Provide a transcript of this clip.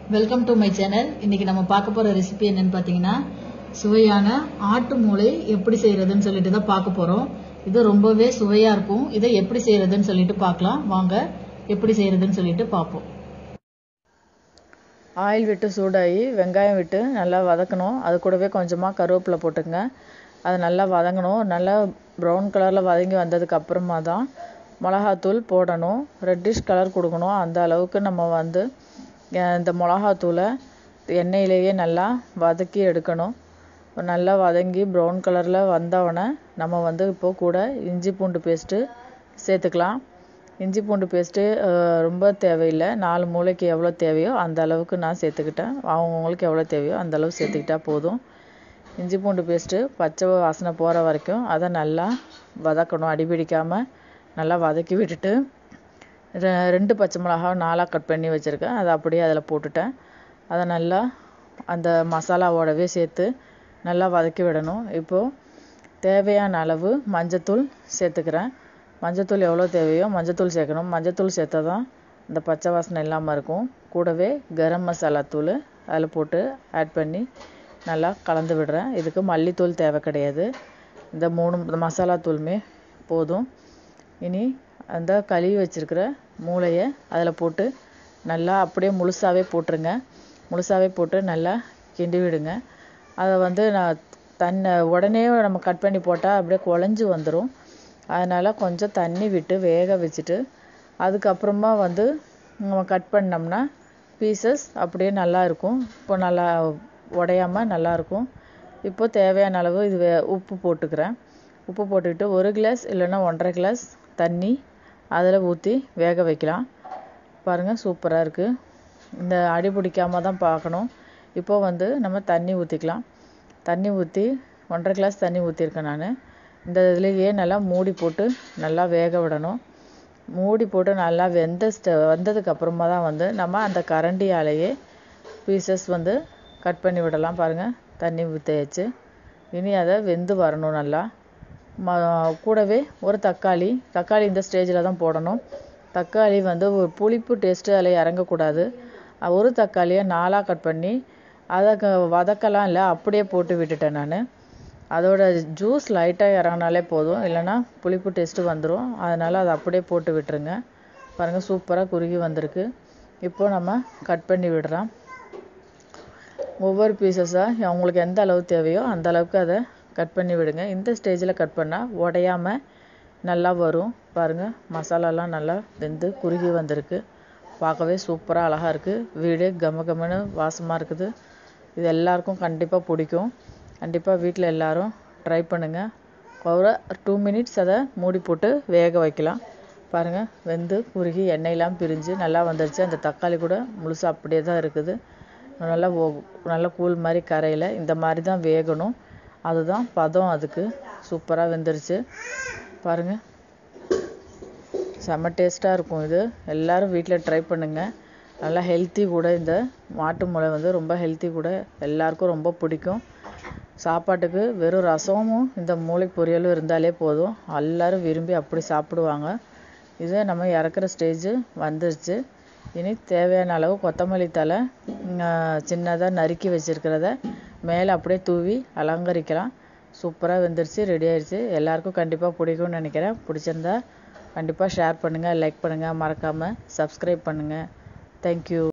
welcome to my channel இன்னைக்கு நம்ம பார்க்க போற ரெசிபி என்னன்னு பார்த்தீங்கன்னா சுவையான ஆட்டு மூளை எப்படி செய்யறதுன்னு சொல்லிட்டு தான் பார்க்க போறோம் இது ரொம்பவே சுவையா இருக்கும் இதை எப்படி செய்யறதுன்னு சொல்லிட்டு பார்க்கலாம் வாங்க எப்படி செய்யறதுன்னு சொல்லிட்டு பார்ப்போம் ஆயில் விட்டு சூடாகி வெங்காயம் விட்டு நல்லா வதக்கணும் அது கூடவே கொஞ்சமாக கருவேப்பிலை போட்டுங்க அது நல்லா வதங்கணும் நல்லா ப்ரௌன் கலரில் வதங்கி வந்ததுக்கு அப்புறமா தான் மிளகாத்தூள் போடணும் ரெட்டிஷ் கலர் கொடுக்கணும் அந்த அளவுக்கு நம்ம வந்து அஹ், இந்த மிளகாத்தூளை எண்ணெயிலேயே நல்லா வதக்கி எடுக்கணும் நல்லா வதங்கி ப்ரௌன் கலரில் வந்தவுடனே நம்ம வந்து இப்போ கூட இஞ்சி பூண்டு பேஸ்ட்டு சேர்த்துக்கலாம் இஞ்சி பூண்டு பேஸ்ட்டு ரொம்ப தேவையில்லை நாலு மூளைக்கு எவ்வளோ தேவையோ அந்த அளவுக்கு நான் சேர்த்துக்கிட்டேன் அவங்கவுங்களுக்கு எவ்வளோ தேவையோ அந்த அளவு சேர்த்துக்கிட்டா போதும் இஞ்சி பூண்டு பேஸ்ட்டு பச்சை வாசனை போகிற வரைக்கும் அதை நல்லா வதக்கணும் அடிபிடிக்காமல் நல்லா வதக்கி விட்டுட்டு ரெ- ரெண்டு பச்சை மிளகாவை நாலாக கட் பண்ணி வச்சுருக்கேன் அதை அப்படியே அதில் போட்டுட்டேன் அதை நல்லா அந்த மசாலாவோடவே சேர்த்து நல்லா வதக்கி விடணும் இப்போது தேவையான அளவு மஞ்சத்தூள் சேர்த்துக்கிறேன் மஞ்சத்தூள் எவ்வளோ தேவையோ மஞ்சத்தூள் சேர்க்கணும் மஞ்சத்தூள் சேர்த்தா தான் இந்த பச்சை வாசனை இல்லாமல் இருக்கும் கூடவே கரம் மசாலா தூள் அதில் போட்டு ஆட் பண்ணி நல்லா கலந்து விடுறேன் இதுக்கு மல்லித்தூள் தேவை கிடையாது இந்த மூணு இந்த மசாலா தூளுமே போதும் இனி அந்த கழுவி வச்சிருக்கிற மூளையை அதில் போட்டு நல்லா அப்படியே முழுசாவே போட்டுருங்க முழுசாவே போட்டு நல்லா கிண்டி விடுங்க அதை வந்து நான் தன்னை உடனே நம்ம கட் பண்ணி போட்டால் அப்படியே குழஞ்சி வந்துடும் அதனால் கொஞ்சம் தண்ணி விட்டு வேக வச்சுட்டு அதுக்கப்புறமா வந்து நம்ம கட் பண்ணோம்னா பீசஸ் அப்படியே நல்லா இருக்கும் இப்போ நல்லா உடையாம நல்லா இருக்கும் இப்போ தேவையான அளவு இது வே- உப்பு போட்டுக்கிறேன் உப்பு போட்டுக்கிட்டு ஒரு கிளாஸ் இல்லைன்னா ஒன்றரை கிளாஸ் தண்ணி அதில் ஊற்றி வேக வைக்கலாம் பாருங்கள் சூப்பராக இருக்குது இந்த அடி பிடிக்காம தான் பார்க்கணும் இப்போ வந்து நம்ம தண்ணி ஊற்றிக்கலாம் தண்ணி ஊற்றி ஒன்றரை கிளாஸ் தண்ணி ஊற்றிருக்கேன் நான் இந்த இதுலேயே நல்லா மூடி போட்டு நல்லா வேக விடணும் மூடி போட்டு நல்லா வெந்த ஸ்ட வந்ததுக்கு அப்புறமா தான் வந்து நம்ம அந்த கரண்டியாலேயே பீசஸ் வந்து கட் பண்ணி விடலாம் பாருங்கள் தண்ணி ஊற்றியாச்சு இனி அதை வெந்து வரணும் நல்லா ம கூடவே ஒரு தக்காளி தக்காளி இந்த ஸ்டேஜில் தான் போடணும் தக்காளி வந்து ஒரு புளிப்பு டேஸ்ட்டு அதில் இறங்கக்கூடாது அஹ் ஒரு தக்காளியை நாலாக கட் பண்ணி அதை க- வதக்கலாம் இல்லை அப்படியே போட்டு விட்டுட்டேன் நான் அதோட ஜூஸ் லைட்டாக இறங்கினாலே போதும் இல்லைன்னா புளிப்பு டேஸ்ட்டு வந்துடும் அதனால் அதை அப்படியே போட்டு விட்டுருங்க பாருங்கள் சூப்பராக குறுகி வந்திருக்கு இப்போ நம்ம கட் பண்ணி விடுறோம் ஒவ்வொரு பீசஸாக அவங்களுக்கு எந்த அளவு தேவையோ அந்த அளவுக்கு அதை கட் பண்ணி விடுங்க இந்த ஸ்டேஜில் கட் பண்ணால் உடையாம நல்லா வரும் பாருங்கள் மசாலாலாம் நல்லா வெந்து குறுகி வந்திருக்கு பார்க்கவே சூப்பராக அழகாக இருக்குது வீடே கம கமன்னு வாசமாக இருக்குது இது எல்லாருக்கும் கண்டிப்பாக பிடிக்கும் கண்டிப்பாக வீட்டில் எல்லாரும் ட்ரை பண்ணுங்கள் ஒரு டூ மினிட்ஸ் அதை மூடி போட்டு வேக வைக்கலாம் பாருங்கள் வெந்து குறுகி எண்ணெயெல்லாம் பிரிஞ்சு நல்லா வந்துருச்சு அந்த தக்காளி கூட முழுசாக அப்படியே தான் இருக்குது நல்லா ஓ- நல்லா கூழ் மாதிரி கரையில் இந்த மாதிரி தான் வேகணும் அதுதான் பதம் அதுக்கு சூப்பராக வெந்துருச்சு பாருங்கள் செம்ம டேஸ்ட்டாக இருக்கும் இது எல்லாரும் வீட்டில் ட்ரை பண்ணுங்கள் நல்லா ஹெல்த்தி கூட இந்த மாட்டு முளை வந்து ரொம்ப ஹெல்த்தி கூட எல்லாருக்கும் ரொம்ப பிடிக்கும் சாப்பாட்டுக்கு வெறும் ரசமும் இந்த மூளை பொரியலும் இருந்தாலே போதும் எல்லாரும் விரும்பி அப்படி சாப்பிடுவாங்க இது நம்ம இறக்குற ஸ்டேஜ் வந்துருச்சு இனி தேவையான அளவு கொத்தமல்லி தழை சின்னதாக நறுக்கி வச்சிருக்கிறத மேலே அப்படியே தூவி அலங்கரிக்கலாம் சூப்பராக வெந்துருச்சு ரெடி ஆயிடுச்சு எல்லாருக்கும் கண்டிப்பாக பிடிக்கும்னு நினைக்கிறேன் பிடிச்சிருந்தா கண்டிப்பாக ஷேர் பண்ணுங்கள் லைக் பண்ணுங்கள் மறக்காமல் சப்ஸ்கிரைப் பண்ணுங்கள் தேங்க்யூ